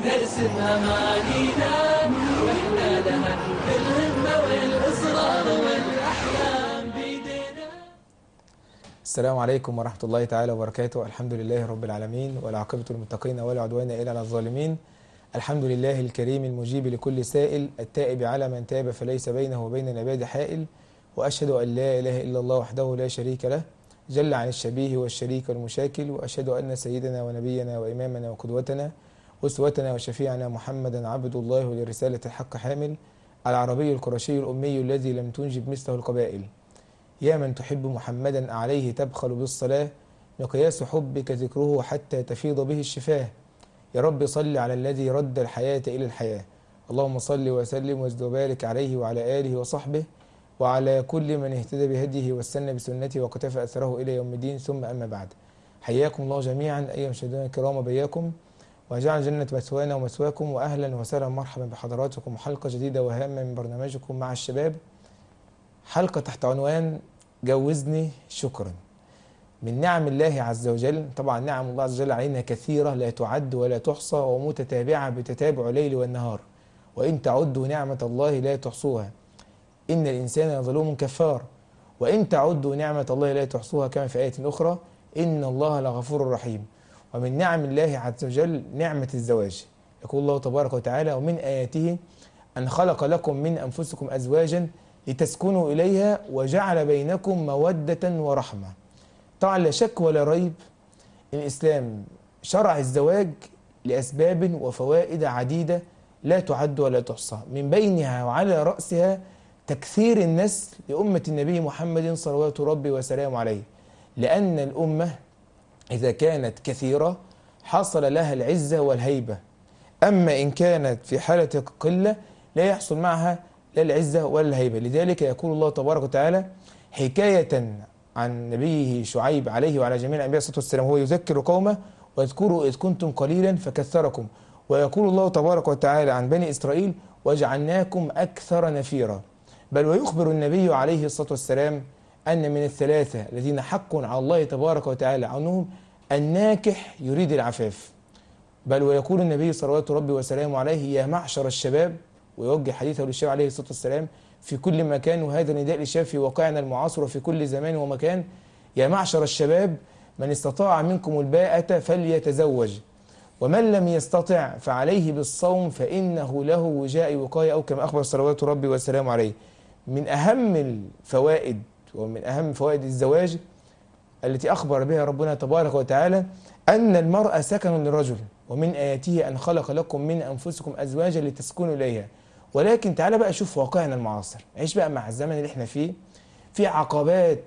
نرسم أمانينا وإحنا لها بالهمة والإصرار والأحلام بيدينا السلام عليكم ورحمة الله تعالى وبركاته الحمد لله رب العالمين والعاقبة للمتقين ولا عدوان إلا على الظالمين الحمد لله الكريم المجيب لكل سائل التائب على من تاب فليس بينه وبين العباد حائل وأشهد أن لا إله إلا الله وحده لا شريك له جل عن الشبيه والشريك والمشاكل وأشهد أن سيدنا ونبينا وإمامنا وقدوتنا أسوتنا وشفيعنا محمدا عبد الله ولرسالة الحق حامل العربي القرشي الأمي الذي لم تنجب مثله القبائل يا من تحب محمدا عليه تبخل بالصلاة مقياس حبك ذكره حتى تفيض به الشفاه يا رب صل على الذي رد الحياة إلى الحياة اللهم صل وسلم وزد وبارك عليه وعلى آله وصحبه وعلى كل من اهتدى بهديه واستنى بسنته وقتفى أثره إلى يوم الدين ثم أما بعد حياكم الله جميعا أيها المشاهدين الكرام بياكم وجعل جنة مثوانا ومثواكم وأهلا وسهلا مرحبا بحضراتكم حلقة جديدة وهامة من برنامجكم مع الشباب حلقة تحت عنوان جوزني شكرا من نعم الله عز وجل طبعا نعم الله عز وجل علينا كثيرة لا تعد ولا تحصى ومتتابعة بتتابع الليل والنهار وإن تعدوا نعمة الله لا تحصوها إن الإنسان ظلوم كفار وإن تعدوا نعمة الله لا تحصوها كما في آية أخرى إن الله لغفور رحيم ومن نعم الله عز وجل نعمة الزواج يقول الله تبارك وتعالى ومن آياته أن خلق لكم من أنفسكم أزواجا لتسكنوا إليها وجعل بينكم مودة ورحمة طبعا لا شك ولا ريب الإسلام شرع الزواج لأسباب وفوائد عديدة لا تعد ولا تحصى من بينها وعلى رأسها تكثير النسل لأمة النبي محمد صلوات ربي وسلامه عليه لأن الأمة إذا كانت كثيرة حصل لها العزة والهيبة أما إن كانت في حالة قلة لا يحصل معها لا العزة ولا الهيبة لذلك يقول الله تبارك وتعالى حكاية عن نبيه شعيب عليه وعلى جميع الأنبياء الصلاة والسلام هو يذكر قومه واذكروا إذ كنتم قليلا فكثركم ويقول الله تبارك وتعالى عن بني إسرائيل وجعلناكم أكثر نفيرا بل ويخبر النبي عليه الصلاة والسلام أن من الثلاثة الذين حق على الله تبارك وتعالى عنهم الناكح يريد العفاف بل ويقول النبي صلوات ربي وسلامه عليه يا معشر الشباب ويوجه حديثه للشباب عليه الصلاة والسلام في كل مكان وهذا نداء للشباب في واقعنا المعاصر وفي كل زمان ومكان يا معشر الشباب من استطاع منكم الباءة فليتزوج ومن لم يستطع فعليه بالصوم فإنه له وجاء وقاية أو كما أخبر صلوات ربي وسلامه عليه من أهم الفوائد ومن أهم فوائد الزواج التي أخبر بها ربنا تبارك وتعالى أن المرأة سكن للرجل ومن آياته أن خلق لكم من أنفسكم أزواجا لتسكنوا إليها ولكن تعالى بقى شوف واقعنا المعاصر عيش بقى مع الزمن اللي احنا فيه في عقبات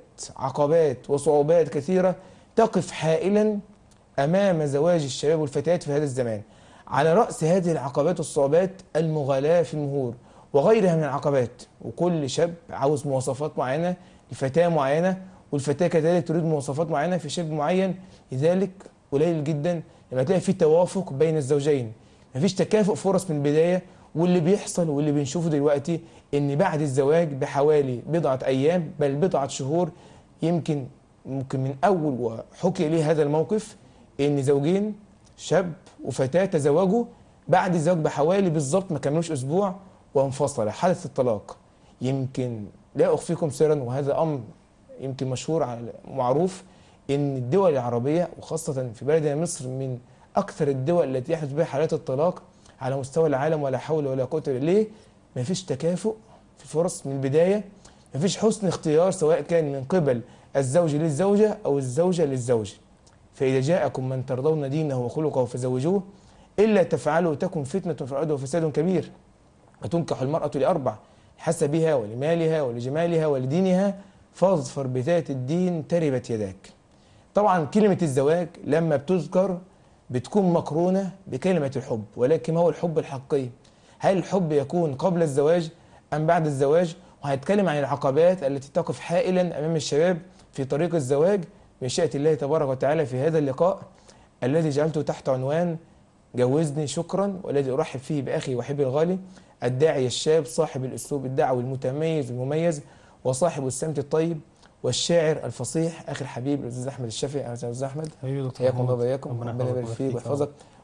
عقبات وصعوبات كثيرة تقف حائلا أمام زواج الشباب والفتيات في هذا الزمان على رأس هذه العقبات والصعوبات المغالاة في المهور وغيرها من العقبات وكل شاب عاوز مواصفات معينة لفتاة معينة والفتاة كذلك تريد مواصفات معينة في شاب معين لذلك قليل جدا لما تلاقي في توافق بين الزوجين مفيش تكافؤ فرص من البداية واللي بيحصل واللي بنشوفه دلوقتي ان بعد الزواج بحوالي بضعة ايام بل بضعة شهور يمكن ممكن من اول وحكي لي هذا الموقف ان زوجين شاب وفتاة تزوجوا بعد الزواج بحوالي بالظبط ما كملوش اسبوع وانفصل حدث الطلاق يمكن لا اخفيكم سرا وهذا امر يمكن مشهور على معروف ان الدول العربيه وخاصه في بلدنا مصر من اكثر الدول التي يحدث بها حالات الطلاق على مستوى العالم ولا حول ولا قوه الا ليه؟ مفيش تكافؤ في الفرص من البدايه مفيش حسن اختيار سواء كان من قبل الزوج للزوجه او الزوجه للزوج فاذا جاءكم من ترضون دينه وخلقه فزوجوه الا تفعلوا تكن فتنه في الارض وفساد كبير وتنكح المراه لاربع حسبها ولمالها ولجمالها ولدينها فاظفر بذات الدين تربت يداك طبعا كلمة الزواج لما بتذكر بتكون مقرونة بكلمة الحب ولكن ما هو الحب الحقيقي هل الحب يكون قبل الزواج أم بعد الزواج وهنتكلم عن العقبات التي تقف حائلا أمام الشباب في طريق الزواج بمشيئة الله تبارك وتعالى في هذا اللقاء الذي جعلته تحت عنوان جوزني شكرا والذي أرحب فيه بأخي وحبي الغالي الداعي الشاب صاحب الأسلوب الدعوي المتميز والمميز وصاحب السمت الطيب والشاعر الفصيح اخي الحبيب الاستاذ احمد الشافعي اهلا وسهلا استاذ احمد حبيبي دكتور حياكم الله محمود. وبياكم ربنا ربنا يبارك يحفظك فيك ويبارك ويحفظك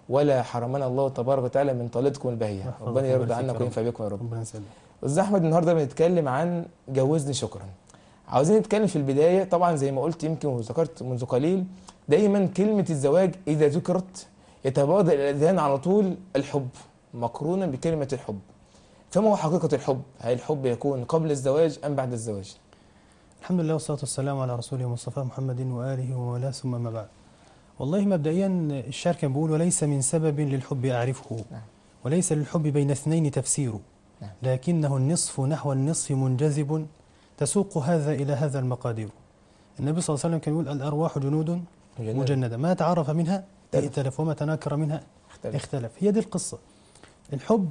ولا حرمنا الله تبارك وتعالى من طالتكم البهية يحفظك ربنا يرضى ويبارك فيك عنك يا وينفع بكم يا رب ربنا يسلمك استاذ احمد النهارده بنتكلم عن جوزني شكرا عاوزين نتكلم في البدايه طبعا زي ما قلت يمكن وذكرت منذ قليل دايما كلمه الزواج اذا ذكرت يتبادر الى الاذهان على طول الحب مقرونا بكلمه الحب فما هو حقيقه الحب هل الحب يكون قبل الزواج ام بعد الزواج الحمد لله والصلاة والسلام على رسوله مصطفى محمد وآله ولا ثم ما بعد والله مبدئيا الشاعر كان بيقول وليس من سبب للحب أعرفه نعم. وليس للحب بين اثنين تفسير نعم. لكنه النصف نحو النصف منجذب تسوق هذا إلى هذا المقادير النبي صلى الله عليه وسلم كان يقول الأرواح جنود مجندة ما تعرف منها اختلف. ائتلف وما تناكر منها اختلف اختلف هي دي القصة الحب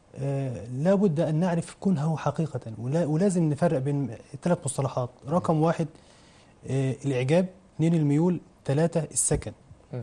آه لا بد أن نعرف كنهه حقيقة ولا ولازم نفرق بين ثلاث مصطلحات رقم واحد آه الإعجاب اثنين الميول ثلاثة السكن مم.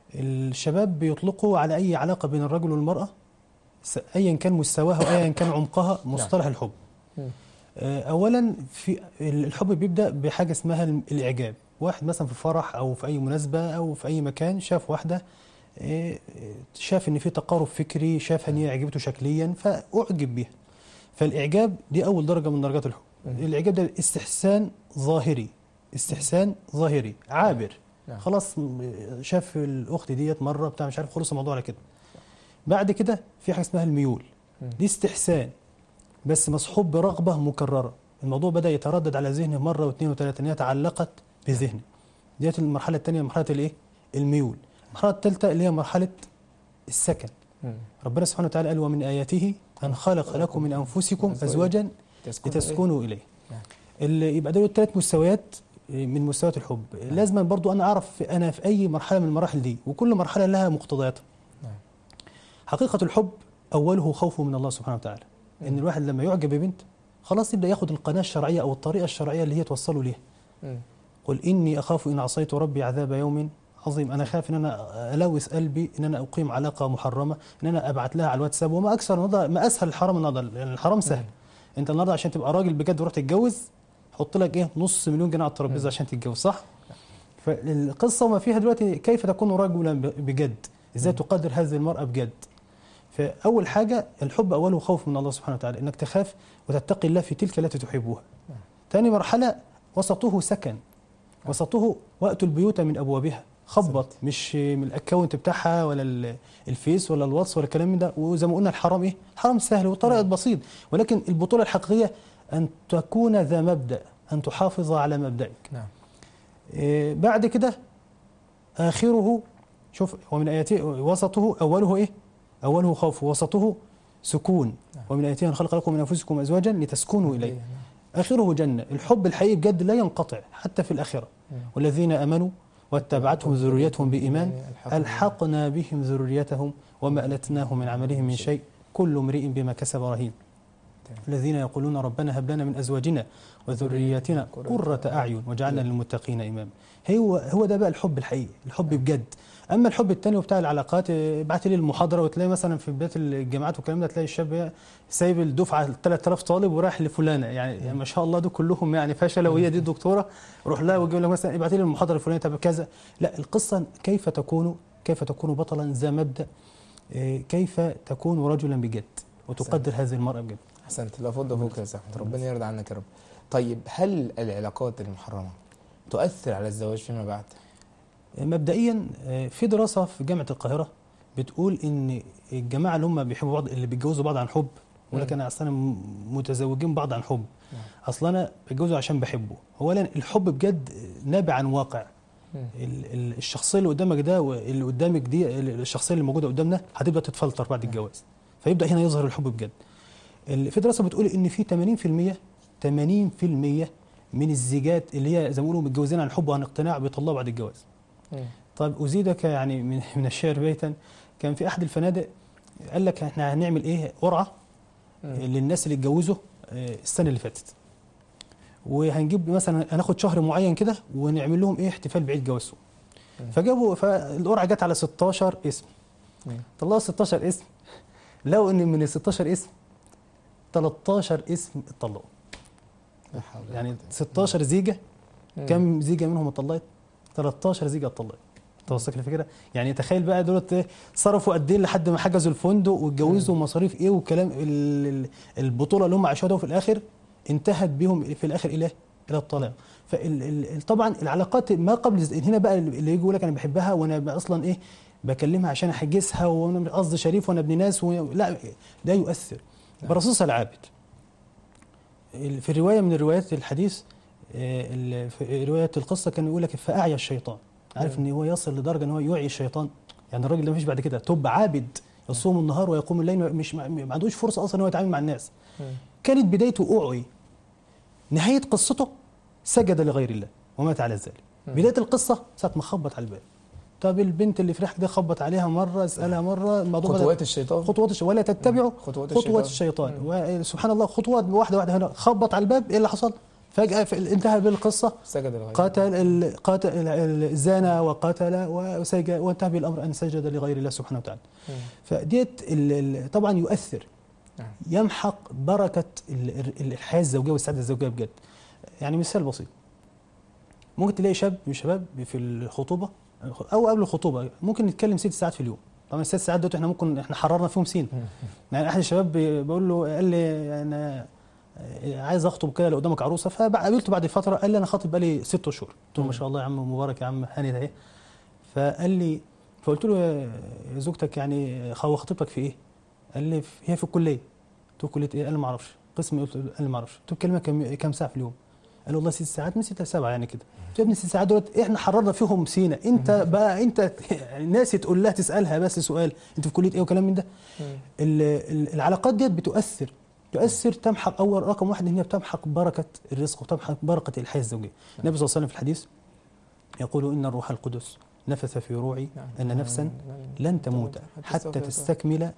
الشباب بيطلقوا على أي علاقة بين الرجل والمرأة س- أيا كان مستواها وأيا كان عمقها مصطلح الحب مم. آه، اولا في الحب بيبدا بحاجه اسمها الاعجاب واحد مثلا في فرح او في اي مناسبه او في اي مكان شاف واحده آه، آه، شاف ان في تقارب فكري شاف ان هي عجبته شكليا فاعجب بيها فالاعجاب دي اول درجه من درجات الحب مم. الاعجاب ده استحسان ظاهري استحسان ظاهري عابر نعم. خلاص م- شاف الاخت ديت مره بتاع مش عارف خلص الموضوع على كده بعد كده في حاجه اسمها الميول مم. دي استحسان بس مصحوب برغبه مكرره الموضوع بدا يتردد على ذهنه مره واثنين وثلاثه ان هي تعلقت بذهنه ديت المرحله الثانيه مرحله الايه الميول المرحله الثالثه اللي هي مرحله السكن مم. ربنا سبحانه وتعالى قال ومن اياته ان خلق لكم من انفسكم ازواجا تسكن لتسكنوا اليه نعم. اللي يبقى دول الثلاث مستويات من مستويات الحب لازم برضو انا اعرف انا في اي مرحله من المراحل دي وكل مرحله لها مقتضياتها نعم. حقيقه الحب اوله خوفه من الله سبحانه وتعالى ان مم. الواحد لما يعجب ببنت خلاص يبدا ياخد القناه الشرعيه او الطريقه الشرعيه اللي هي توصله ليها مم. قل اني اخاف ان عصيت ربي عذاب يوم عظيم انا خايف ان انا الوث قلبي ان انا اقيم علاقه محرمه ان انا ابعت لها على الواتساب وما اكثر النهارده ما اسهل الحرام النهارده يعني الحرام سهل انت النهارده عشان تبقى راجل بجد ورحت تتجوز حط لك ايه نص مليون جنيه على الترابيزه مم. عشان تتجوز صح فالقصه وما فيها دلوقتي كيف تكون رجلا ب- بجد ازاي مم. تقدر هذه المراه بجد فاول حاجه الحب اوله خوف من الله سبحانه وتعالى انك تخاف وتتقي الله في تلك التي تحبها نعم. ثاني مرحله وسطه سكن وسطه وقت البيوت من ابوابها خبط مش من الاكونت بتاعها ولا ال- الفيس ولا الواتس ولا الكلام من ده وزي ما قلنا الحرام ايه الحرام سهل وطريقه بسيط ولكن البطوله الحقيقيه ان تكون ذا مبدا ان تحافظ على مبدئك نعم إيه بعد كده اخره شوف ومن اياته وسطه اوله ايه اوله خوف وسطه سكون نعم. ومن اياته ان خلق لكم من انفسكم ازواجا لتسكنوا اليه نعم. اخره جنه الحب الحقيقي بجد لا ينقطع حتى في الاخره مم. والذين امنوا واتبعتهم ذريتهم بايمان الحقنا الحقنا بهم ذريتهم وما ألتناهم من عملهم من شيء كل امرئ بما كسب رهين تمام. الذين يقولون ربنا هب لنا من ازواجنا وذرياتنا قرة اعين واجعلنا للمتقين اماما هو هو ده بقى الحب الحقيقي الحب بجد اما الحب التاني وبتاع العلاقات اه، ابعت لي المحاضره وتلاقي مثلا في بدايه الجامعات والكلام ده تلاقي الشاب سايب الدفعه 3000 طالب ورايح لفلانه يعني, يعني ما شاء الله دول كلهم يعني فاشله وهي دي الدكتوره روح لها ويجيب لك مثلا ابعت لي المحاضره الفلانيه طب كذا لا القصه كيف تكون كيف تكون بطلا ذا مبدا اه، كيف تكون رجلا بجد وتقدر هذه المراه بجد احسنت لا فضل فوق يا زحمة ربنا يرضى عنك يا رب طيب هل العلاقات المحرمه تؤثر على الزواج فيما بعد مبدئيا آه، في دراسه في جامعه القاهره بتقول ان الجماعه اللي هم بيحبوا بعض اللي بيتجوزوا بعض عن حب ولكن انا اصلا م- متزوجين بعض عن حب نعم. اصلا انا بتجوزه عشان بحبه اولا الحب بجد نابع عن واقع مم. ال- ال- الشخصيه اللي قدامك ده واللي قدامك دي ال- الشخصيه اللي موجوده قدامنا هتبدا تتفلتر بعد الجواز فيبدا هنا يظهر الحب بجد ال- في دراسه بتقول ان في 80% 80% من الزيجات اللي هي زي ما بيقولوا متجوزين عن حب وعن اقتناع بيطلقوا بعد الجواز مم. طيب أزيدك يعني من, من الشعر بيتا كان في أحد الفنادق قال لك احنا هنعمل إيه قرعة مم. للناس اللي اتجوزوا آه، السنة اللي فاتت وهنجيب مثلا هناخد شهر معين كده ونعمل لهم إيه احتفال بعيد جوازهم مم. فجابوا فالقرعة جت على 16 اسم مم. طلعوا 16 اسم لقوا إن من ال 16 اسم 13 اسم اتطلقوا لا حول ولا يعني قوة إلا 16 زيجة بالله. كم زيجة منهم اتطلقت 13 زيجة اتطلقت توصلك الفكره يعني تخيل بقى دولت إيه، صرفوا قد ايه لحد ما حجزوا الفندق واتجوزوا ومصاريف ايه والكلام ال- ال- البطوله اللي هم عاشوها ده وفي الاخر انتهت بيهم في الاخر الى الى الطلاق فطبعا العلاقات ما قبل الز- هنا بقى اللي يجي يقول لك انا بحبها وانا بقى اصلا ايه بكلمها عشان احجزها وانا قصدي شريف وانا ابن ناس و... لا ده يؤثر برصيص العابد ال- في الروايه من الروايات الحديث آه، ال- في روايه القصه كان يقول لك فاعيا الشيطان عارف ان هو يصل لدرجه ان هو يوعي الشيطان يعني الراجل ده مفيش بعد كده توب عابد يصوم النهار ويقوم الليل ما- مش ما ما عندوش فرصه اصلا ان هو يتعامل مع الناس كانت بدايته اوعي نهايه قصته سجد لغير الله ومات على ذلك بدايه القصه ساعه ما خبط على الباب طب البنت اللي في ريحك دي خبط عليها مره اسالها مره الموضوع بدأ- خطوات الشيطان خطوات الشيطان ولا تتبعوا خطوات خطوات الشيطان. الشيطان وسبحان الله خطوات واحده واحده هنا خبط على الباب ايه اللي حصل؟ فجاه في- انتهى بالقصه سجد الغيب قاتل ال- قاتل ال- زنى وقتل وسجد وانتهى بالامر ان سجد لغير الله سبحانه وتعالى. فديت ال- ال- طبعا يؤثر نعم. يمحق بركه ال- ال- الحياه الزوجيه والسعاده الزوجيه بجد. يعني مثال بسيط ممكن تلاقي شاب من الشباب في الخطوبه او قبل الخطوبه ممكن نتكلم ست ساعات في اليوم طبعا الست ساعات دول احنا ممكن احنا حررنا فيهم سين يعني احد الشباب بي- بقول له قال لي انا عايز اخطب كده لو قدامك عروسه فقابلته بعد فتره قال لي انا خاطب بقالي ست اشهر قلت له ما شاء الله يا عم مبارك يا عم هاني ده ايه فقال لي فقلت له يا زوجتك يعني هو خطيبتك في ايه؟ قال لي في- هي في الكليه قلت له كليه ايه؟ قال لي ما اعرفش قسم إيه؟ قلت له قال لي ما اعرفش قلت له كلمه كم كم ساعه في اليوم؟ قال لي والله ست ساعات من ستة لسبعة يعني كده قلت له يا ابني الست ساعات دولت احنا حررنا فيهم سينا انت بقى انت الناس تقول لها تسالها بس سؤال انت في كليه ايه وكلام من ده ال- ال- العلاقات ديت بتؤثر تؤثر تمحق اول رقم واحد ان هي بتمحق بركه الرزق وتمحق بركه الحياه الزوجيه النبي صلى الله عليه وسلم في الحديث يقول ان الروح القدس نفث في روعي ان نفسا لن تموت حتى تستكمل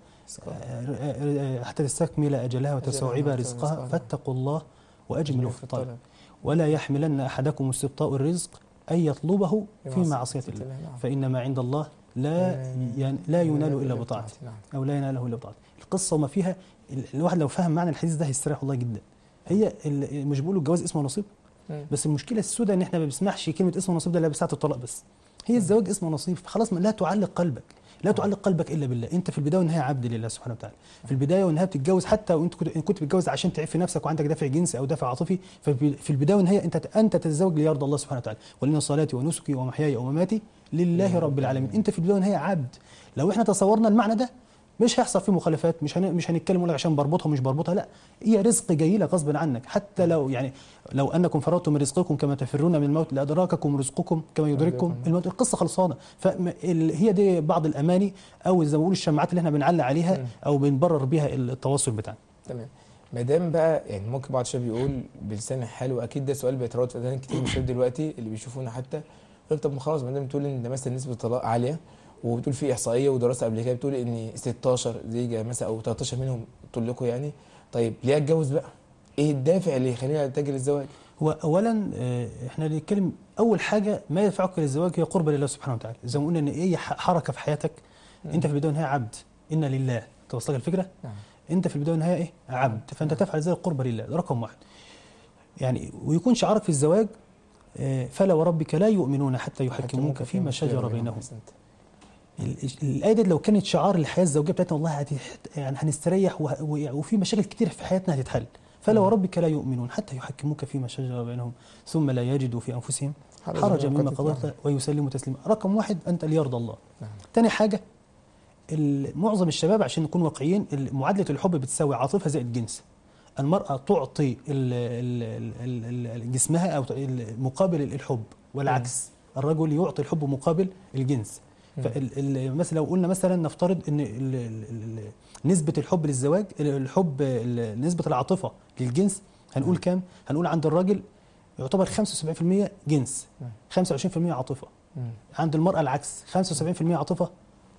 حتى تستكمل اجلها وتستوعب رزقها فاتقوا الله واجملوا في الطلب ولا يحملن احدكم استبطاء الرزق ان يطلبه في معصيه الله فان ما عند الله لا ين- لا ينال الا بطاعته نعم. او لا يناله الا بطاعته القصه وما فيها ال- الواحد لو فهم معنى الحديث ده هيستريح والله جدا هي ال- مش بيقولوا الجواز اسمه نصيب مم. بس المشكله السوداء ان احنا ما بنسمعش كلمه اسمه نصيب ده الا بساعه الطلاق بس هي الزواج اسمه نصيب خلاص ما- لا تعلق قلبك لا تعلق قلبك الا بالله انت في البدايه والنهايه عبد لله سبحانه وتعالى في البدايه والنهايه بتتجوز حتى وانت كنت إن كنت بتتجوز عشان تعيب في نفسك وعندك دافع جنسي او دافع عاطفي ففي البدايه والنهايه انت انت تتزوج ليرضى الله سبحانه وتعالى ولنا صلاتي ونسكي ومحياي ومماتي لله رب العالمين انت في البدايه والنهايه عبد لو احنا تصورنا المعنى ده مش هيحصل فيه مخالفات مش هن... مش هنتكلم ولا عشان بربطها ومش بربطها لا هي رزق جاي لك غصب عنك حتى لو يعني لو انكم فررتم من رزقكم كما تفرون من الموت لادراككم رزقكم كما يدرككم الموت القصه خلصانه فهي دي بعض الاماني او زي ما بقول الشماعات اللي احنا بنعلق عليها او بنبرر بيها التواصل بتاعنا تمام ما دام بقى يعني ممكن بعض الشباب يقول بلسان حال واكيد ده سؤال بيتراود في اذهان كتير من الشباب دلوقتي اللي بيشوفونا حتى يقول طب ما خلاص ما دام بتقول ان ده مثلا نسبه الطلاق عاليه وبتقول في احصائيه ودراسه قبل كده بتقول ان 16 زيجه مثلا او 13 منهم طلقوا يعني طيب ليه اتجوز بقى؟ ايه الدافع اللي يخليني اتجه للزواج؟ هو اولا آه، احنا بنتكلم اول حاجه ما يدفعك للزواج هي قرب لله سبحانه وتعالى زي ما قلنا ان اي ح- حركه في حياتك انت في البدايه والنهايه عبد ان لله توصلك الفكره نعم. انت في البدايه والنهايه ايه عبد فانت تفعل ذلك قرب لله ده رقم واحد يعني ويكون شعارك في الزواج آه، فلا وربك لا يؤمنون حتى يحكموك فيما شجر بينهم أحسنت. ال- الآية دي لو كانت شعار الحياة الزوجية بتاعتنا والله هتحت يعني هنستريح وه- و- وفي مشاكل كتير في حياتنا هتتحل فلا وربك لا يؤمنون حتى يحكموك فيما شجر بينهم ثم لا يجدوا في أنفسهم حرجا مما قضيت ويسلموا تسليما رقم واحد أنت ليرضى الله نعم. تاني حاجة ال- معظم الشباب عشان نكون واقعيين ال- معادلة الحب بتساوي عاطفة زائد جنس المرأة تعطي ال- ال- ال- ال- جسمها أو ال- مقابل الحب والعكس الرجل يعطي الحب مقابل الجنس فمثلا لو قلنا مثلا نفترض ان ال- ال- ال- نسبة الحب للزواج الحب ال- نسبة العاطفة للجنس هنقول كام؟ هنقول عند الراجل يعتبر 75% جنس 25% عاطفة مم. عند المرأة العكس 75% عاطفة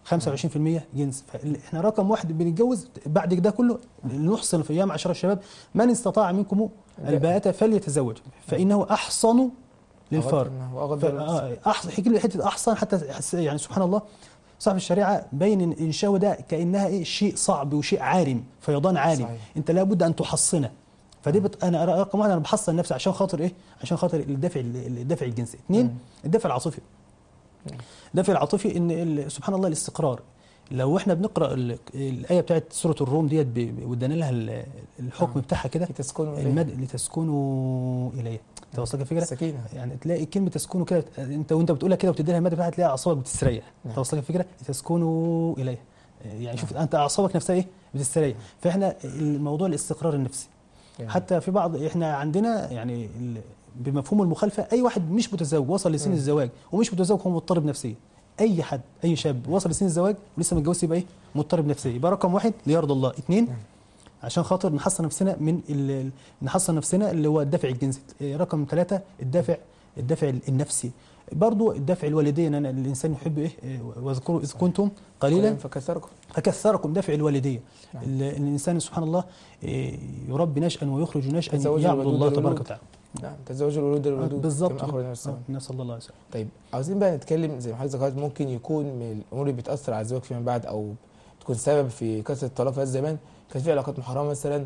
25% جنس فاحنا رقم واحد بنتجوز بعد ده كله نحصن في ايام عشر الشباب من استطاع منكم الباءة فليتزوج فانه احصن للفرج وأغض ف- النفس. آه، احصن حكي حته احصن حتى حس- يعني سبحان الله صاحب الشريعه بين إن الشهوه ده كانها ايه شيء صعب وشيء عارم فيضان عالم صحيح. انت لابد ان تحصنه فدي بت... انا رقم واحد انا بحصن نفسي عشان خاطر ايه؟ عشان خاطر الدافع الدافع الجنسي، اثنين الدافع العاطفي الدافع العاطفي ان ال- سبحان الله الاستقرار لو احنا بنقرا ال- الايه بتاعت سوره الروم ديت ب- ب- وادانا لها ال- الحكم آه. بتاعها كده لتسكنوا إليه. المد لتسكنوا اليه انت واصلك الفكره السكينة يعني تلاقي كلمه تسكنوا كده انت وانت بتقولها كده وبتدي لها الماده بتاعها تلاقي اعصابك بتستريح انت نعم. واصلك الفكره لتسكنوا اليه يعني شوف انت اعصابك نفسها ايه بتستريح فاحنا الموضوع الاستقرار النفسي يعني حتى في بعض احنا عندنا يعني ال- بمفهوم المخالفه اي واحد مش متزوج وصل لسن مم. الزواج ومش متزوج هو مضطرب نفسيا اي حد اي شاب وصل لسن الزواج ولسه متجوز يبقى ايه مضطرب نفسيا يبقى رقم واحد ليرضى الله اثنين نعم. عشان خاطر نحصن نفسنا من ال- ال- نحصن نفسنا اللي هو الدافع الجنسي إيه، رقم ثلاثة الدافع الدافع النفسي برضو الدافع الوالدي ان أنا الانسان يحب ايه إيه، واذكروا اذ كنتم قليلا فكثركم فكثركم دافع الوالديه نعم. ال- الانسان سبحان الله إيه، يربي نشأ ويخرج نشأ تزوج يعبد الودود الله والولود. تبارك وتعالى نعم تزوج الولود الولود بالظبط كما أخبر النبي صلى الله عليه وسلم. آه، نسال الله عليه وسلم طيب عاوزين بقى نتكلم زي ما حضرتك ذكرت ممكن يكون من الامور اللي بتاثر على الزواج فيما بعد او تكون سبب في كثره الطلاق في هذا الزمان كان في علاقات محرمه مثلا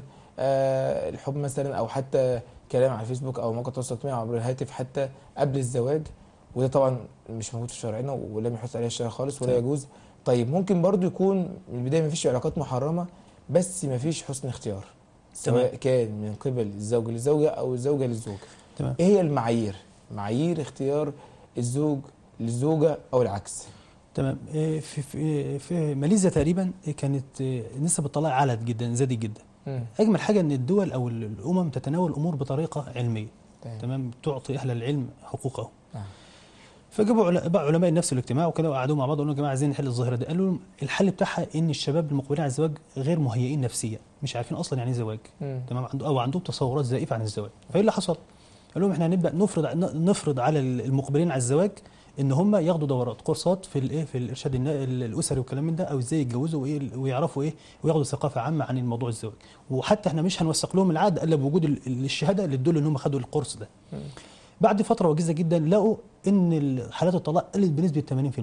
آه الحب مثلا او حتى كلام على الفيسبوك او مواقع التواصل الاجتماعي عبر الهاتف حتى قبل الزواج وده طبعا مش موجود في شرعنا ولم يحث عليه الشرع خالص ولا تمام. يجوز طيب ممكن برضو يكون من البدايه ما فيش علاقات محرمه بس ما فيش حسن اختيار سواء تمام. كان من قبل الزوج للزوجه او الزوجه للزوج تمام ايه هي المعايير معايير اختيار الزوج للزوجه او العكس تمام إيه، في في في ماليزيا تقريبا كانت إيه، نسب الطلاق علت جدا زادت جدا اجمل حاجه ان الدول او ال- الامم تتناول الامور بطريقه علميه تمام تمام تعطي اهل العلم حقوقهم نعم. فجابوا عل- بقى علماء النفس والاجتماع وكده وقعدوا مع بعض وقالوا يا جماعه عايزين نحل الظاهره دي قالوا لهم الحل بتاعها ان الشباب المقبلين على الزواج غير مهيئين نفسيا مش عارفين اصلا يعني ايه زواج مم. تمام عنده او عندهم تصورات زائفه عن الزواج فايه اللي حصل قال لهم احنا هنبدا نفرض ن- نفرض على المقبلين على الزواج ان هم ياخدوا دورات كورسات في الايه في الارشاد النا- الاسري والكلام من ده او ازاي يتجوزوا وايه ويعرفوا ايه وياخدوا ثقافه عامه عن الموضوع الزواج وحتى احنا مش هنوثق لهم العقد الا بوجود ال- ال- الشهاده اللي تدل ان هم خدوا الكورس ده مم. بعد فتره وجيزه جدا لقوا ان ال- حالات الطلاق قلت بنسبه 80%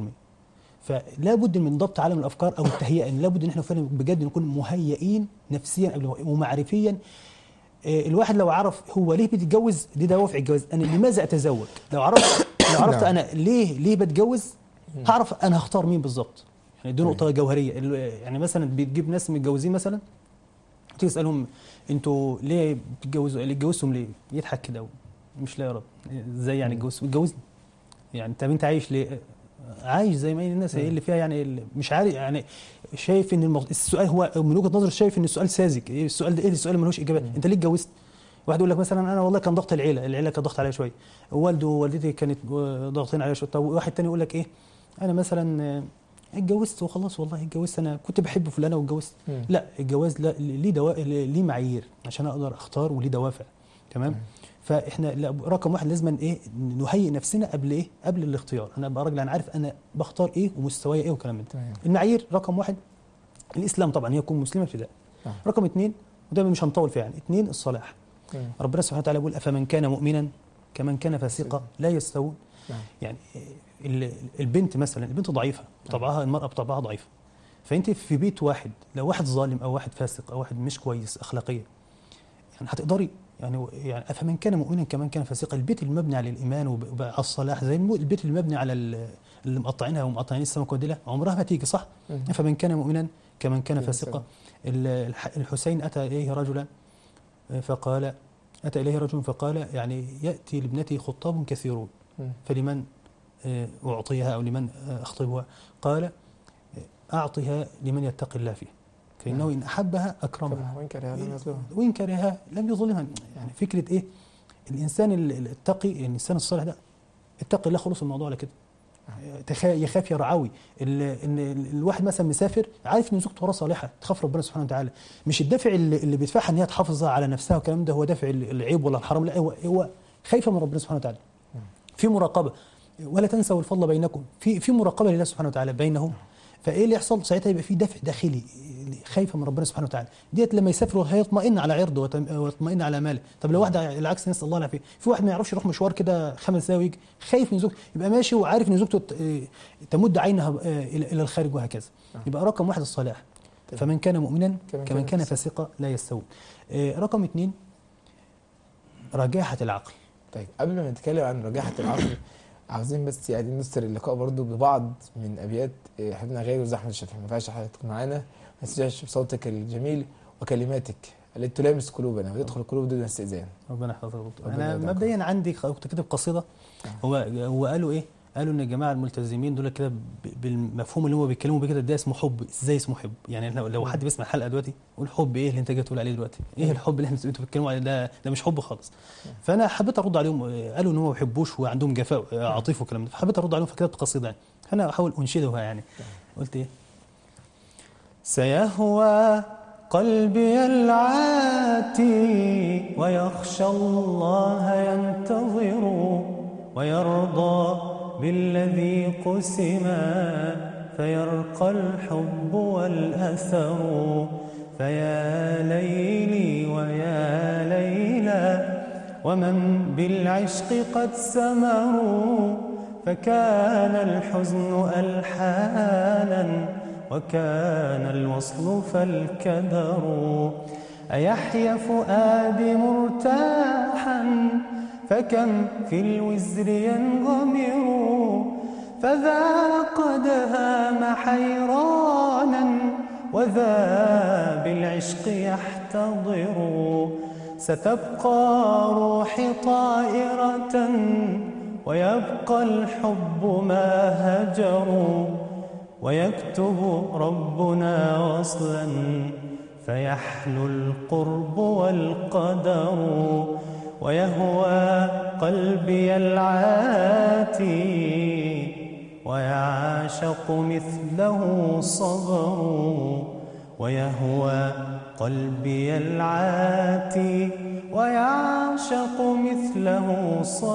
فلا بد من ضبط عالم الافكار او التهيئه ان لابد ان احنا فعلا بجد نكون مهيئين نفسيا قبل ومعرفيا آه، الواحد لو عرف هو ليه بيتجوز دي دوافع الجواز انا لماذا اتزوج لو عرفت لو عرفت نعم. انا ليه ليه بتجوز هعرف انا هختار مين بالظبط يعني دي نقطه جوهريه ال- يعني مثلا بتجيب ناس متجوزين مثلا تيجي تسالهم انتوا ليه بتتجوزوا اللي اتجوزتم ليه يضحك كده مش لا يا رب ازاي يعني اتجوزت اتجوزني يعني طب انت عايش ليه عايش زي ما هي الناس هي اللي فيها يعني اللي مش عارف يعني شايف ان المغ... السؤال هو من وجهه نظري شايف ان السؤال ساذج ايه السؤال ده ايه السؤال اللي ملوش اجابه انت ليه اتجوزت واحد يقول لك مثلا انا والله كان ضغط العيله العيله كان ضغط عليا شويه والده ووالدتي كانت ضاغطين عليا شويه طب واحد تاني يقول لك ايه انا مثلا آه، اتجوزت وخلاص والله اتجوزت انا كنت بحب فلانه واتجوزت مم. لا الجواز لا ليه دوا... ليه معايير عشان اقدر اختار وليه دوافع تمام فاحنا لا رقم واحد لازم ايه نهيئ نفسنا قبل ايه قبل الاختيار انا ابقى راجل انا عارف انا بختار ايه ومستواي ايه والكلام من ده تمام المعايير رقم واحد الاسلام طبعا يكون مسلما ابتداء نعم. رقم اثنين وده مش هنطول فيه يعني اثنين الصلاح مم. ربنا سبحانه وتعالى يقول افمن كان مؤمنا كمن كان فاسقا لا يستوون نعم يعني ال- البنت مثلا البنت ضعيفه بطبعها المراه بطبعها ضعيفه فانت في بيت واحد لو واحد ظالم او واحد فاسق او واحد مش كويس اخلاقيا يعني هتقدري يعني يعني افمن كان مؤمنا كمن كان فاسقا البيت المبني على الايمان وب- وعلى الصلاح زي المو- البيت المبني على ال- اللي مقطعينها ومقطعين السمك وديلها عمرها ما تيجي صح مم. فمن كان مؤمنا كمن كان كان فاسقا فاسقا. ال- الح- الحسين اتى اليه رجلا فقال اتى اليه رجل فقال يعني ياتي لابنتي خطاب كثيرون مم. فلمن آه، أعطيها أو لمن آه، أخطبها قال آه، أعطها لمن يتقي الله فيه فإنه إن أحبها أكرمها طبعا وين كان هذا يظلمها وإن كرهها لم يظلمها يعني فكرة إيه الإنسان ال- ال- التقي الإنسان الصالح ده اتقي الله خلص الموضوع على كده تخا- يخاف يرعوي ال- ان ال- الواحد مثلا مسافر عارف ان زوجته وراه صالحه تخاف ربنا سبحانه وتعالى مش الدافع اللي, اللي بيدفعها ان هي تحافظ على نفسها والكلام ده هو دافع ال- العيب ولا الحرام لا هو هو خايفه من ربنا سبحانه وتعالى في مراقبه ولا تنسوا الفضل بينكم في في مراقبه لله سبحانه وتعالى بينهم فايه اللي يحصل ساعتها يبقى في دافع داخلي خايفه من ربنا سبحانه وتعالى ديت لما يسافر هيطمئن على عرضه وتم- ويطمئن على ماله طب لو واحد العكس نسال الله العافيه في واحد ما يعرفش يروح مشوار كده خمس دقايق ويجي خايف من زوجته يبقى ماشي وعارف ان زوجته ت- آه، تمد عينها آه، الى إلى الخارج وهكذا يبقى رقم واحد الصلاح تمام. فمن كان مؤمنا كمن كمن كان كان فاسقا. فاسقا لا يستوون آه، رقم اثنين رجاحه العقل طيب قبل ما نتكلم عن رجاحة العقل عاوزين بس يعني نستر اللقاء برضو ببعض من ابيات آه، حبيبنا غير وزي احمد الشافعي ما ينفعش حضرتك تكون معانا ما تنساش بصوتك الجميل وكلماتك التي تلامس قلوبنا وتدخل القلوب دون استئذان ربنا يحفظك يا دكتور. ربنا انا يرضى مبدئيا عندي كنت كاتب قصيده نعم. هو هو قالوا ايه قالوا ان الجماعه الملتزمين دول كده ب- بالمفهوم اللي هم بيتكلموا بيه كده ده اسمه حب ازاي اسمه حب يعني إحنا لو حد بيسمع الحلقه دلوقتي يقول حب ايه اللي انت جاي تقول عليه دلوقتي ايه الحب اللي احنا انتوا بتتكلموا عليه ده ده مش حب خالص فانا حبيت ارد عليهم آه، قالوا ان هم ما بيحبوش وعندهم جفاء آه، عاطفه والكلام ده فحبيت ارد عليهم فكتبت قصيده يعني انا احاول انشدها يعني قلت ايه سيهوى قلبي العاتي ويخشى الله ينتظر ويرضى بالذي قسم فيرقى الحب والأثر فيا ليلي ويا ليلى ومن بالعشق قد سمروا فكان الحزن ألحانا وكان الوصل فالكدر أيحيا فؤادي مرتاحا فكم في الوزر ينغمر فذا قد هام حيرانا وذا بالعشق يحتضر ستبقى روحي طائرة ويبقى الحب ما هجروا ويكتب ربنا وصلا فيحلو القرب والقدر ويهوى قلبي العاتي ويعشق مثله صبر ويهوى قلبي العاتي ويعشق مثله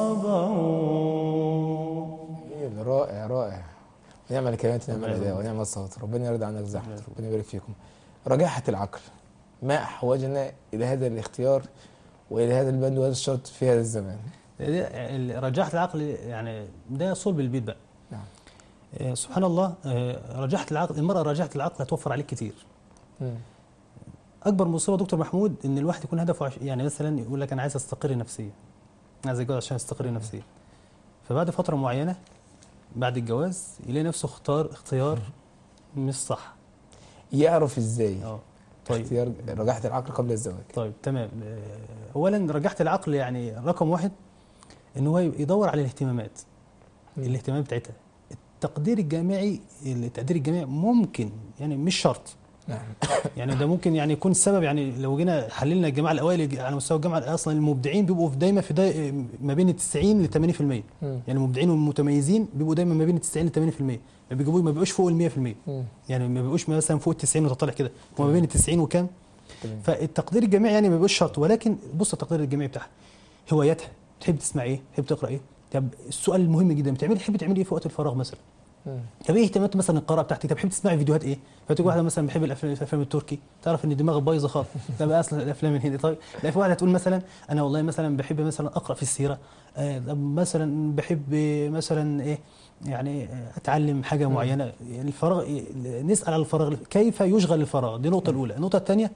صبر جميل رائع رائع ونعم الكلمات ونعم الاداء ونعم الصوت ربنا يرضى عنك زحمه ربنا يبارك فيكم رجاحه العقل ما احوجنا الى هذا الاختيار والى هذا البند وهذا الشرط في هذا الزمان ده- رجحت العقل يعني ده صلب البيت بقى نعم آه، سبحان الله آه، رجحت العقل المرأة رجحت العقل هتوفر عليك كتير مم. اكبر مصيبه دكتور محمود ان الواحد يكون هدفه عش... يعني مثلا يقول لك انا عايز استقر نفسيا عايز اتجوز عشان استقر نفسيا فبعد فتره معينه بعد الجواز يلاقي نفسه اختار اختيار مش صح يعرف ازاي اه طيب اختيار رجاحه العقل قبل الزواج طيب تمام آه، اولا رجحت العقل يعني رقم واحد ان هو يدور على الاهتمامات الاهتمامات بتاعتها التقدير الجامعي التقدير الجامعي ممكن يعني مش شرط نعم يعني ده ممكن يعني يكون السبب يعني لو جينا حللنا الجماعه الاوائل على مستوى الجامعه اصلا المبدعين بيبقوا في دايما في داي ما بين ال 90 ل 80% مم. يعني المبدعين والمتميزين بيبقوا دايما ما بين ال 90 ل 80% ما بيجيبوا ما بيبقوش فوق ال 100% مم. يعني ما بيبقوش مثلا فوق ال 90 وتطلع كده هو ما بين ال 90 وكام تمام. فالتقدير الجامعي يعني ما بيبقاش شرط ولكن بص التقدير الجامعي بتاعها هواياتها تحب تسمع ايه تحب تقرا ايه طب السؤال المهم جدا بتعملي تحبي تعملي ايه في وقت الفراغ مثلا مم. طب ايه اهتمامات مثلا القراءه بتاعتك طب بتحب تسمعي فيديوهات ايه فتيجي واحده مثلا بحب الافلام الافلام التركي تعرف ان دماغك بايظه خالص ده بقى اصلا الافلام الهندي طيب لا في واحده تقول مثلا انا والله مثلا بحب مثلا اقرا في السيره آه طب مثلا بحب مثلا ايه يعني آه، اتعلم حاجه معينه الفراغ نسال على الفراغ كيف يشغل الفراغ دي النقطه الاولى النقطه الثانيه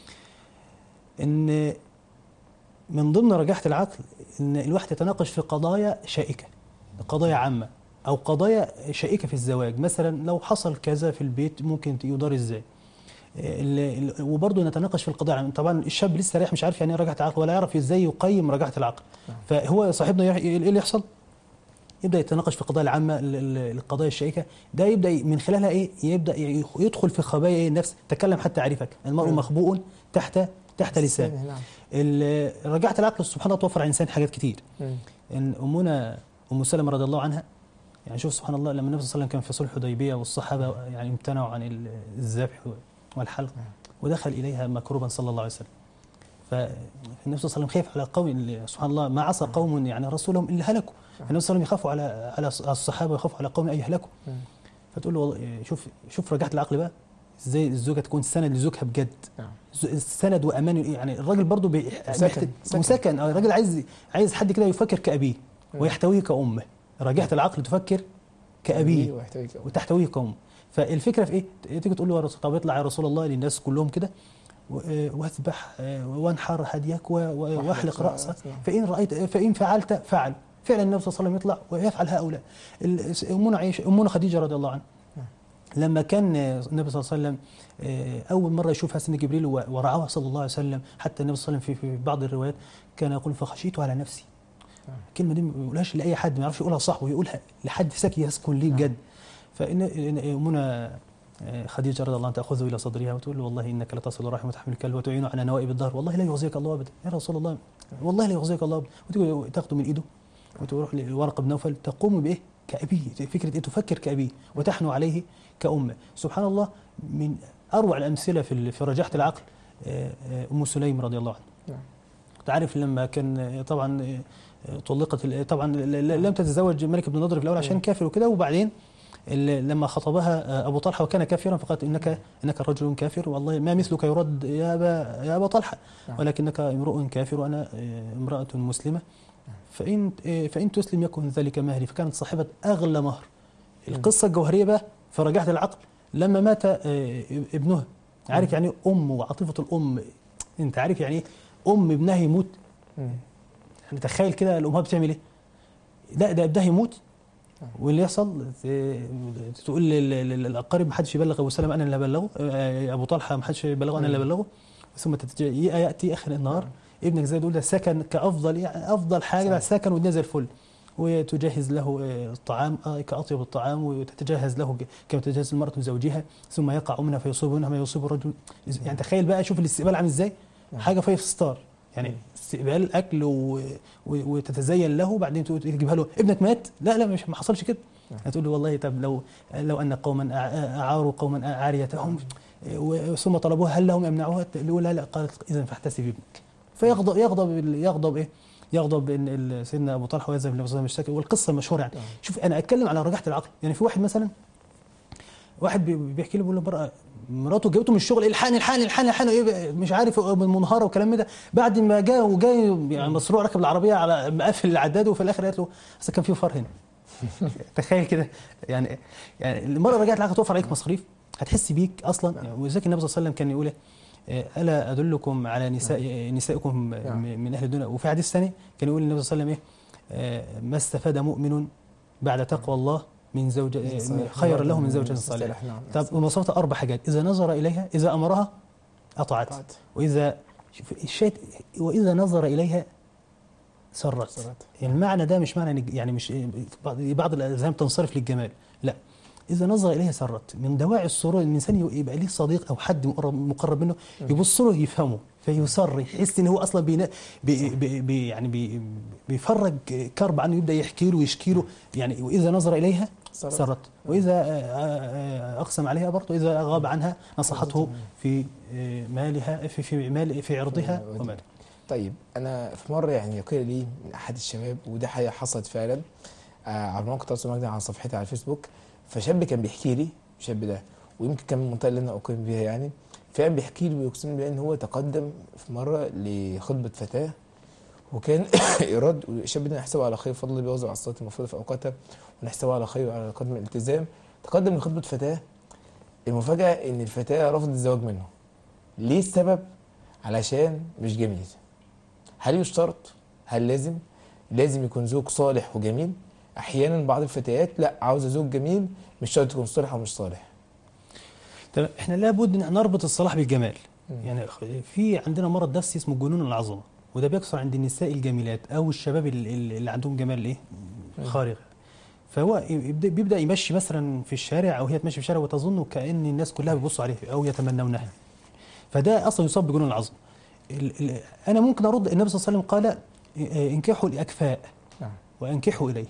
ان من ضمن رجاحه العقل ان الواحد يتناقش في قضايا شائكه قضايا عامه او قضايا شائكه في الزواج مثلا لو حصل كذا في البيت ممكن يدار ازاي ال- ال- وبرضه نتناقش في القضايا العامة. طبعا الشاب لسه رايح مش عارف يعني ايه رجعه العقل ولا يعرف ازاي يقيم رجعه العقل فهو صاحبنا يح- ايه اللي يحصل يبدا يتناقش في القضايا العامه ال- ال- القضايا الشائكه ده يبدا ي- من خلالها ايه يبدا ي- يدخل في خبايا ايه النفس تكلم حتى عرفك المرء مم. مخبوء تحت تحت لسان نعم ال- رجعه العقل سبحان الله توفر على الانسان حاجات كتير مم. ان امنا ام سلمة رضي الله عنها يعني شوف سبحان الله لما النبي صلى الله عليه وسلم كان في صلح الحديبيه والصحابه يعني امتنعوا عن ال- الذبح والحلق ودخل اليها مكروبا صلى الله عليه وسلم فالنبي صلى الله عليه وسلم خايف على قوم سبحان الله ما عصى قوم يعني رسولهم الا هلكوا النبي صلى الله عليه وسلم يخافوا على على الصحابه ويخافوا على قوم ان يهلكوا مم. فتقول له والله شوف شوف رجعت العقل بقى ازاي الزوجه تكون سند لزوجها بجد نعم ز- سند وامان يعني الراجل برضه بي... سكن. محتاج- سكن. مسكن اه الراجل عايز عايز حد كده يفكر كابيه مم. ويحتويه كامه رجعه العقل تفكر كابيه ويحتويك أوي. وتحتويه كأم فالفكره في ايه؟ تيجي تقول له يا رسول طب اطلع يا رسول الله للناس كلهم كده و- آه، واذبح آه، وانحر هديك و- و- واحلق راسك نعم. فان رايت فان فعلت فعل فعلا النبي صلى الله عليه وسلم يطلع ويفعل هؤلاء ال- امنا عائشه امنا خديجه رضي الله عنها لما كان النبي صلى الله عليه وسلم آه، اول مره يشوفها سيدنا جبريل و- ورعاها صلى الله عليه وسلم حتى النبي صلى الله عليه وسلم في في بعض الروايات كان يقول فخشيت على نفسي الكلمه دي ما يقولهاش لاي حد ما يعرفش يقولها صاحبه يقولها لحد ساكن يسكن ليه بجد فان إن- امنا آه، خديجه رضي الله عنها تاخذه الى صدرها وتقول له والله انك لتصل الرحم وتحمل الكلب وتعين على نوائب الدهر والله لا يخزيك الله ابدا يا رسول الله والله لا يخزيك الله ابدا وتقول تاخده من ايده وتروح لورقه بن نوفل تقوم بايه؟ كابيه فكره ايه تفكر كابيه وتحنو عليه كامه سبحان الله من اروع الامثله في ال- في رجاحه العقل آه، آه، ام سليم رضي الله عنها نعم. تعرف لما كان آه، طبعا آه، طلقت ال- طبعا ل- ل- لم تتزوج ملك بن نضر في الاول عشان كافر وكده وبعدين ال- لما خطبها آه، ابو طلحه وكان كافرا فقالت انك انك رجل كافر والله ما مثلك يرد يا ابا يا ابا طلحه نعم. ولكنك امرؤ كافر وانا آه، امراه مسلمه فان آه، فان تسلم يكن ذلك مهري فكانت صاحبه اغلى مهر القصه الجوهريه بقى في رجعه العقل لما مات آه، ابنها عارف يعني إيه ام وعاطفه الام انت عارف يعني ايه ام ابنها يموت مم. يعني تخيل كده الامهات بتعمل ايه لا ده ابنها يموت واللي يحصل ت- تقول لل- لل- للاقارب ما حدش يبلغ ابو سلمه انا اللي هبلغه آه، ابو طلحه ما حدش يبلغه انا اللي هبلغه ثم تتج- ياتي اخر النهار ابنك زي دول ده سكن كافضل يعني افضل حاجه بعد سكن والدنيا زي الفل وتجهز له آه، الطعام آه، كاطيب الطعام وتتجهز له ك- كما تجهز المراه زوجها ثم يقع منها فيصيب منها ما يصيب الرجل يعني تخيل بقى شوف الاستقبال عامل ازاي حاجه فايف ستار يعني استقبال اكل و... و... وتتزين له وبعدين تقول- تجيبها له ابنك مات لا لا مش ما حصلش كده هتقول له والله طب لو لو ان قوما أع- اعاروا قوما عاريتهم و- ثم طلبوها هل لهم يمنعوها يقول لا لا قالت اذا فاحتسب ابنك فيغضب يغضب ال- يغضب ايه يغضب ان ال- سيدنا ابو طلحه ويذهب النبي صلى الله عليه وسلم يشتكي والقصه المشهوره يعني شوف انا اتكلم على رجحه العقل يعني في واحد مثلا واحد بي- بيحكي لي بيقول له مرأة مراته جابته من الشغل الحقني الحقني الحقني الحقني ايه مش عارف من منهاره وكلام من ده بعد ما جاء وجاي يعني مصروع ركب العربيه على مقفل العداد وفي الاخر قالت له اصل كان في فار هنا تخيل كده يعني يعني المره رجعت العقل توفر عليك مصاريف هتحس بيك اصلا يعني ولذلك النبي صلى الله عليه وسلم كان يقول إيه؟ آه، الا ادلكم على نساء نسائكم نعم. من اهل الدنيا وفي حديث ثاني كان يقول النبي صلى الله عليه وسلم ايه آه، ما استفاد مؤمن بعد تقوى الله من زوجة آه، خير له من زوجة صالحة نعم. طب ومواصفات اربع حاجات اذا نظر اليها اذا امرها اطاعت أطاعت. واذا شوف الشيء واذا نظر اليها سرت سرت. يعني المعنى ده مش معنى إن- يعني مش بعض بعض الاذهان تنصرف للجمال لا اذا نظر اليها سرت من دواعي السرور إن الانسان يبقى ليه صديق او حد مقرب مقرب منه يبص له يفهمه فيسر يحس ان هو اصلا بينا بي بي بي يعني بي بيفرج كرب عنه يبدا يحكي له ويشكي له يعني واذا نظر اليها سرت. سرت واذا آه، آه، اقسم عليها برضه اذا غاب عنها نصحته في آه، مالها في في مال في عرضها ودي. ومالها طيب انا في مره يعني قيل لي من احد الشباب وده حقيقه حصلت فعلا آه على موقع التواصل الاجتماعي على صفحتي على الفيسبوك فشاب كان بيحكي لي الشاب ده ويمكن كان من المنطقه اللي انا اقيم فيها يعني فعلا بيحكي لي ويقسم بالله ان هو تقدم في مره لخطبه فتاه وكان ايراد الشاب ده نحسبه على خير فضل بيوزع على الصلاه المفروضه في اوقاتها ونحسبه على خير وعلى قدم الالتزام تقدم لخطبه فتاه المفاجاه ان الفتاه رفضت الزواج منه ليه السبب علشان مش جميل هل يشترط هل لازم لازم يكون زوج صالح وجميل احيانا بعض الفتيات لا عاوزه زوج جميل مش شرط يكون صالح او مش صالح تمام احنا لابد ان نربط الصلاح بالجمال مم. يعني خ- في عندنا مرض نفسي اسمه جنون العظمه وده بيكثر عند النساء الجميلات او الشباب ال- ال- اللي عندهم جمال ايه خارق فهو يبدا بيبدا يمشي مثلا في الشارع او هي تمشي في الشارع وتظن كان الناس كلها بيبصوا عليه او يتمنونها فده اصلا يصاب بجنون العظمه ال- ال- انا ممكن ارد النبي صلى الله عليه وسلم قال اه، انكحوا الاكفاء نعم وانكحوا اليه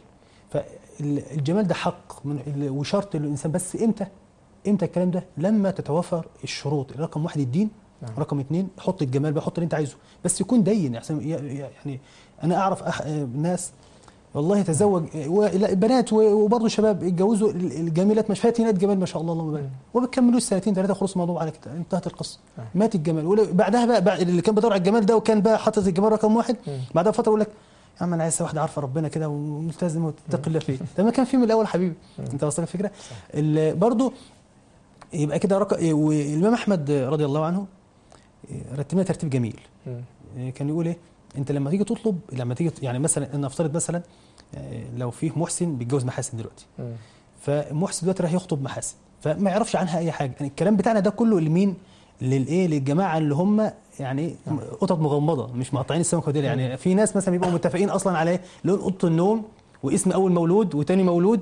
فالجمال ده حق من ال- وشرط للانسان بس امتى امتى الكلام ده لما تتوفر الشروط رقم واحد الدين نعم. رقم اثنين حط الجمال بقى حط اللي انت عايزه بس يكون دين يعني يعني انا اعرف أح ناس والله تزوج و- لا، بنات و- وبرضه شباب اتجوزوا ال- الجميلات مش فاتنات جمال ما شاء الله اللهم بارك وما بيكملوش سنتين ثلاثه خلص الموضوع على كده انتهت القصه نعم. مات الجمال ولو- بعدها بقى, بقى اللي كان بيدور على الجمال ده وكان بقى حاطط الجمال رقم واحد مم. بعدها فتره يقول لك يا عم انا عايز واحده عارفه ربنا كده وملتزمه وتتقي الله فيه ده ما كان فيه من الاول حبيبي انت واصلك الفكره ال- برضه يبقى كده رق... والامام احمد رضي الله عنه رتبنا ترتيب جميل مم. كان يقول ايه انت لما تيجي تطلب لما تيجي يعني مثلا نفترض مثلا آه، لو فيه محسن بيتجوز محاسن دلوقتي مم. فمحسن دلوقتي راح يخطب محاسن فما يعرفش عنها اي حاجه يعني الكلام بتاعنا ده كله لمين للايه للجماعه اللي هم يعني قطط مغمضه مش مقطعين السمكه وديل يعني في ناس مثلا بيبقوا متفقين اصلا على لون اوضه النوم واسم اول مولود وتاني مولود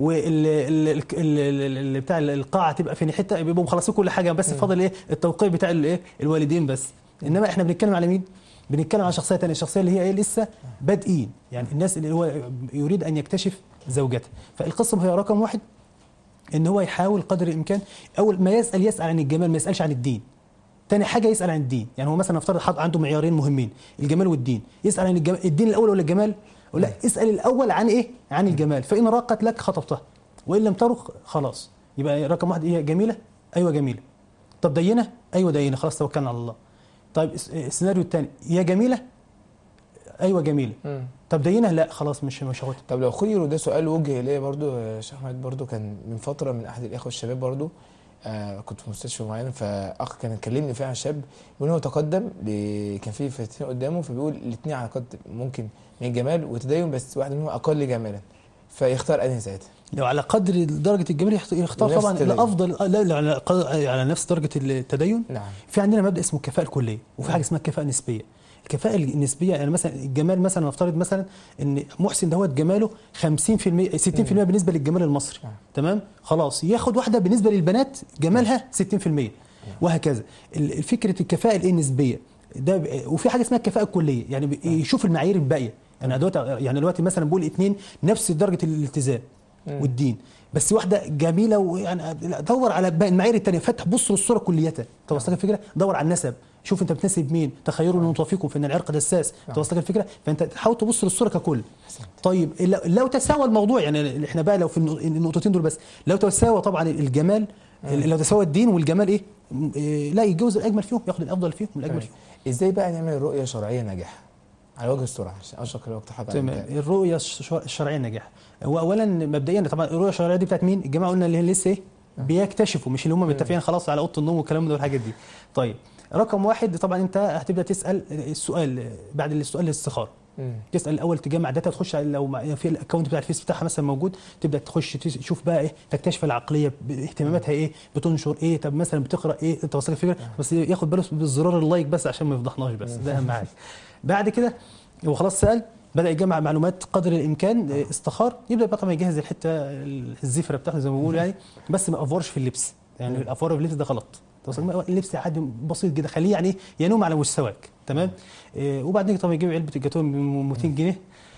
واللي بتاع القاعه تبقى في حته بيبقوا مخلصين كل حاجه بس فاضل ايه التوقيع بتاع الايه الوالدين بس انما احنا بنتكلم على مين بنتكلم على شخصيه ثانيه الشخصيه اللي هي ايه لسه بادئين يعني الناس اللي هو يريد ان يكتشف زوجته فالقصه هي رقم واحد ان هو يحاول قدر الامكان اول ما يسال يسال عن الجمال ما يسالش عن الدين تاني حاجه يسال عن الدين يعني هو مثلا نفترض حط عنده معيارين مهمين الجمال والدين يسال عن الجمال الدين الاول ولا الجمال ولا اسال الاول عن ايه عن الجمال فان راقت لك خطبتها وان لم ترق خلاص يبقى رقم واحد هي جميله ايوه جميله طب دينه ايوه دينه خلاص توكلنا على الله طيب الس- السيناريو الثاني يا جميله ايوه جميله مم. طب دينه لا خلاص مش مش هاخدها طب لو خيروا ده سؤال وجه ليا برضو يا شيخ احمد برضو كان من فتره من احد الاخوه الشباب برضو آه كنت في مستشفى معين فاخ كان كلمني فعلا شاب بيقول إن هو تقدم ب- كان في فتاتين قدامه فبيقول الاثنين على قدر ممكن من الجمال وتدين بس واحد منهم اقل جمالا فيختار انهي ساعتها لو على قدر درجه الجمال يخت- يختار ونفس طبعا التدين. الافضل آه، لا لا على قد- على نفس درجه التدين نعم في عندنا مبدا اسمه الكفاءه الكليه وفي حاجه اسمها الكفاءه النسبيه الكفاءه النسبيه يعني مثلا الجمال مثلا نفترض مثلا ان محسن دوت جماله 50% 60% بالنسبه للجمال المصري نعم. تمام خلاص ياخد واحده بالنسبه للبنات جمالها 60% وهكذا ال- الفكره الكفاءه الايه النسبيه ده ب- وفي حاجه اسمها الكفاءه الكليه يعني ب- يشوف المعايير الباقيه يعني دلوقتي يعني دلوقتي مثلا بقول اثنين نفس درجه الالتزام مم. والدين بس واحده جميله ويعني لا، دور على باقي المعايير الثانيه فتح بص للصوره كليتها توصلك الفكره دور على النسب شوف انت بتناسب مين تخيروا المتوافقكم في ان العرق دساس توصلك الفكره فانت تحاول تبص للصوره ككل طيب لو- لو تساوى الموضوع يعني احنا بقى لو في النق- النقطتين دول بس لو تساوى طبعا الجمال لو تساوى الدين والجمال ايه م- إيه، لا يتجوز الاجمل فيهم ياخد الافضل فيهم والاجمل تمام. فيهم ازاي بقى نعمل رؤيه شرعيه ناجحه على وجه السرعه عشان اشرح الوقت حضرتك تمام الرؤيه الش- الشرعيه الناجحه هو اولا مبدئيا طبعا الرؤيه الشرعيه دي بتاعت مين الجماعه قلنا اللي هي لسه ايه بيكتشفوا مش اللي هم متفقين خلاص على اوضه النوم والكلام ده والحاجات دي طيب رقم واحد طبعا انت هتبدا تسال السؤال بعد السؤال الاستخاره مم. تسال الاول تجمع داتا تخش على- لو مع- في الاكونت بتاع الفيس بتاعها مثلا موجود تبدا تخش تس- تشوف بقى ايه تكتشف العقليه ب- اهتماماتها ايه بتنشر ايه طب مثلا بتقرا ايه انت وصلك الفكره بس ياخد باله بالزرار اللايك بس عشان ما يفضحناش بس ده اهم حاجه بعد كده هو خلاص سال بدا يجمع معلومات قدر الامكان اه، استخار يبدا بقى طبعا يجهز الحته الزفره بتاعته زي ما بيقولوا يعني بس ما افورش في اللبس يعني الافوار في اللبس ده غلط توصل اللبس عادي بسيط جدا خليه يعني ايه ينوم على مستواك تمام إيه وبعدين طبعا يجيب علبه الجاتوه ب 200 جنيه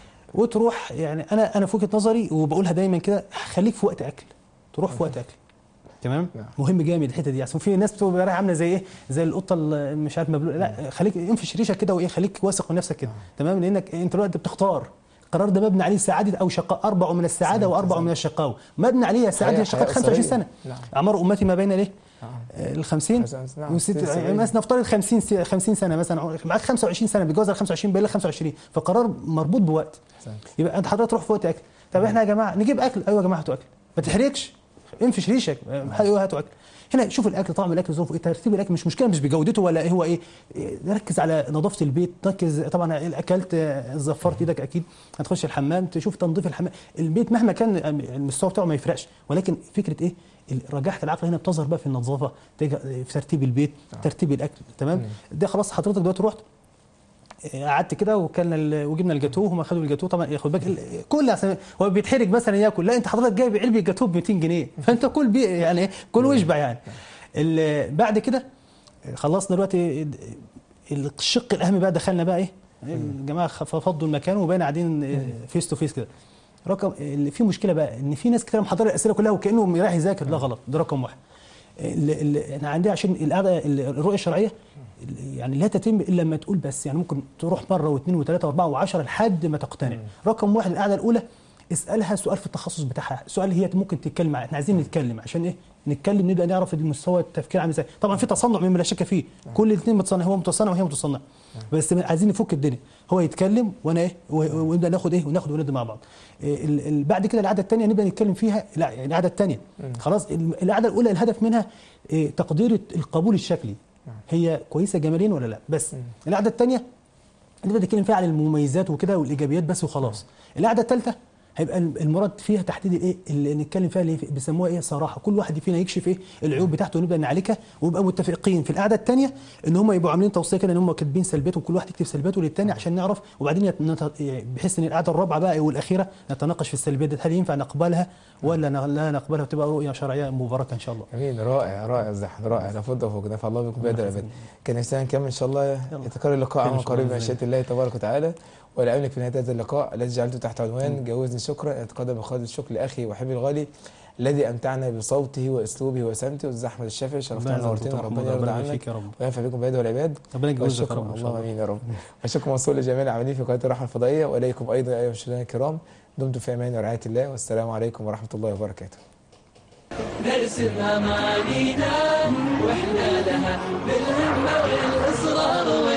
وتروح يعني انا انا في وجهه نظري وبقولها دايما كده خليك في وقت اكل تروح في وقت اكل تمام نعم. مهم جامد الحته دي عشان في ناس بتبقى رايحه عامله زي ايه زي القطه اللي مش عارف مبلوله لا خليك انفش ريشك كده وايه خليك واثق من نفسك كده تمام لانك انت دلوقتي بتختار القرار ده مبني عليه سعاده او شقاء اربع من السعاده واربع من الشقاوه مبني عليه سعاده حياة- الشقاء حياة 25 أسرية. سنه نعم. اعمار امتي ما بين ليه آه. ال 50 نعم. وست ست سبعين. يعني مثلا نفترض 50 س- 50 سنه مثلا معاك 25 سنه بيتجوز على 25 باقي لك 25 فقرار مربوط بوقت أحسنت. يبقى انت حضرتك تروح في وقت اكل طب احنا يا جماعه نجيب اكل ايوه يا جماعه هاتوا اكل ما تحرجش انفش ريشك ايوه هاتوا اكل هنا شوف الاكل طعم الاكل ظروفه ايه ترتيب الاكل مش مشكله مش بجودته ولا ايه هو ايه إيه، ركز على نظافه البيت ركز طبعا اكلت آه، زفرت ايدك اكيد هتخش الحمام تشوف تنظيف الحمام البيت مهما كان المستوى بتاعه ما يفرقش ولكن فكره ايه رجاحه العقل هنا بتظهر بقى في النظافه تيجي في ترتيب البيت ترتيب الاكل تمام ده خلاص حضرتك دلوقتي رحت قعدت كده وكلنا ال- وجبنا الجاتوه هم خدوا الجاتوه طبعا ياخد بالك ال- كل عشان هو بيتحرج مثلا ياكل لا انت حضرتك جايب علبه جاتوه ب 200 جنيه فانت كل بي يعني إيه؟ كل واشبع يعني ال- بعد كده خلصنا دلوقتي الشق الاهم بقى دخلنا بقى ايه الجماعه خف- فضوا المكان وبقينا قاعدين فيس تو فيس كده رقم اللي في مشكله بقى ان في ناس كتير محضره الاسئله كلها وكانه رايح يذاكر ده غلط ده رقم واحد ال- ال- احنا عندنا عشان القعده ال- الرؤيه الشرعيه ال- يعني لا تتم الا لما تقول بس يعني ممكن تروح مره واثنين وثلاثه واربعه وعشره لحد ما تقتنع رقم واحد القعده الاولى اسالها سؤال في التخصص بتاعها سؤال هي ممكن تتكلم معاه احنا عايزين نتكلم عشان ايه نتكلم نبدا نعرف المستوى التفكير عامل ازاي طبعا في تصنع مما لا شك فيه كل الاثنين متصنع هو متصنع وهي متصنعه بس عايزين نفك الدنيا هو يتكلم وانا ايه و- ونبدا ناخد ايه وناخد وندي مع بعض إيه ال- ال- بعد كده القعده الثانيه نبدا نتكلم فيها لا يعني القعده الثانيه خلاص ال- القعده الاولى الهدف منها إيه تقدير القبول الشكلي هي كويسه جماليا ولا لا بس القعده الثانيه نبدا نتكلم فيها عن المميزات وكده والايجابيات بس وخلاص القعده الثالثه هيبقى المراد فيها تحديد الايه اللي نتكلم فيها اللي بيسموها ايه صراحه كل واحد فينا يكشف ايه العيوب بتاعته ونبدا نعالجها ويبقى متفقين في القعده الثانيه ان هم يبقوا عاملين توصيه كده ان هم كاتبين سلبياتهم كل واحد يكتب سلبياته للثاني عشان نعرف وبعدين يت- نت- بحيث ان القعده الرابعه بقى والاخيره نتناقش في السلبيات دي هل ينفع نقبلها ولا ن- لا نقبلها وتبقى رؤيه شرعيه مباركه ان شاء الله امين رائع رائع زحمه رائع لابد وفوق نفع الله بكم بيد العباد كان نفسنا نكمل ان شاء الله يتكرر اللقاء خير إن عما شاء الله قريب بإذن مشيئه الله تبارك وتعالى والعلمك في نهايه هذا اللقاء الذي جعلته تحت عنوان جوزني شكرا اتقدم بخالد الشكر لاخي وحبيبي الغالي الذي امتعنا بصوته واسلوبه وسمته استاذ احمد الشافعي شرفتنا ونورتنا ربنا يرضى ربنا عنك يبارك يا رب وينفع بكم بعيد والعباد ربنا يجوزك يا والشكر رب ان شاء اللهم الله امين يا رب والشكر موصول لجميع العاملين في قناه الرحمه الفضائيه واليكم ايضا ايها المشاهدين الكرام دمتم في امان ورعايه الله والسلام عليكم ورحمه الله وبركاته نرسم أمانينا وإحنا لها بالهمة والإصرار